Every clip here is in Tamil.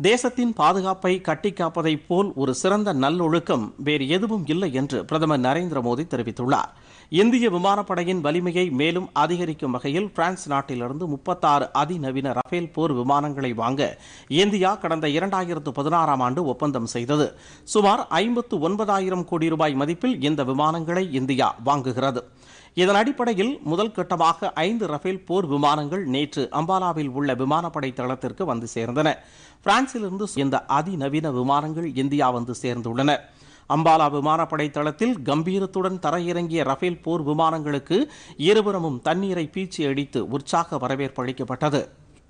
தேசத்தின் பாதுகாப்பை கட்டிக்காப்பதைப் போல் ஒரு சிறந்த நல்லொழுக்கம் வேறு எதுவும் இல்லை என்று பிரதமர் நரேந்திர மோடி தெரிவித்துள்ளார் இந்திய விமானப்படையின் வலிமையை மேலும் அதிகரிக்கும் வகையில் பிரான்ஸ் நாட்டிலிருந்து முப்பத்தாறு அதிநவீன ரஃபேல் போர் விமானங்களை வாங்க இந்தியா கடந்த இரண்டாயிரத்து பதினாறாம் ஆண்டு ஒப்பந்தம் செய்தது சுமார் ஐம்பத்து ஒன்பதாயிரம் கோடி ரூபாய் மதிப்பில் இந்த விமானங்களை இந்தியா வாங்குகிறது இதன் அடிப்படையில் முதல் கட்டமாக ஐந்து ரஃபேல் போர் விமானங்கள் நேற்று அம்பாலாவில் உள்ள விமானப்படை தளத்திற்கு வந்து சேர்ந்தன பிரான்சிலிருந்து இந்த அதிநவீன விமானங்கள் இந்தியா வந்து சேர்ந்துள்ளன அம்பாலா விமானப்படை தளத்தில் கம்பீரத்துடன் தரையிறங்கிய ரஃபேல் போர் விமானங்களுக்கு இருபுறமும் தண்ணீரை பீச்சி அடித்து உற்சாக வரவேற்பு அளிக்கப்பட்டது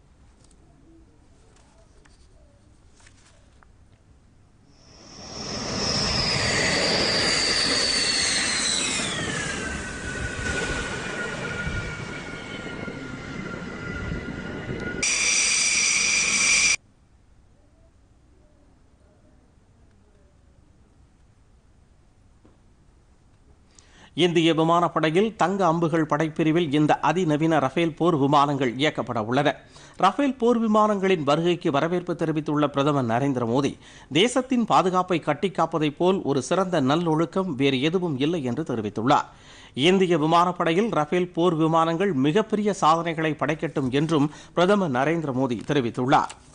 இந்திய விமானப்படையில் தங்க அம்புகள் படைப்பிரிவில் இந்த அதிநவீன ரஃபேல் போர் விமானங்கள் இயக்கப்பட உள்ளன ரஃபேல் போர் விமானங்களின் வருகைக்கு வரவேற்பு தெரிவித்துள்ள பிரதமர் நரேந்திர மோடி தேசத்தின் பாதுகாப்பை கட்டிக்காப்பதைப் போல் ஒரு சிறந்த நல்லொழுக்கம் வேறு எதுவும் இல்லை என்று தெரிவித்துள்ளார் இந்திய விமானப்படையில் ரஃபேல் போர் விமானங்கள் மிகப்பெரிய சாதனைகளை படைக்கட்டும் என்றும் பிரதமர் நரேந்திர மோடி தெரிவித்துள்ளார்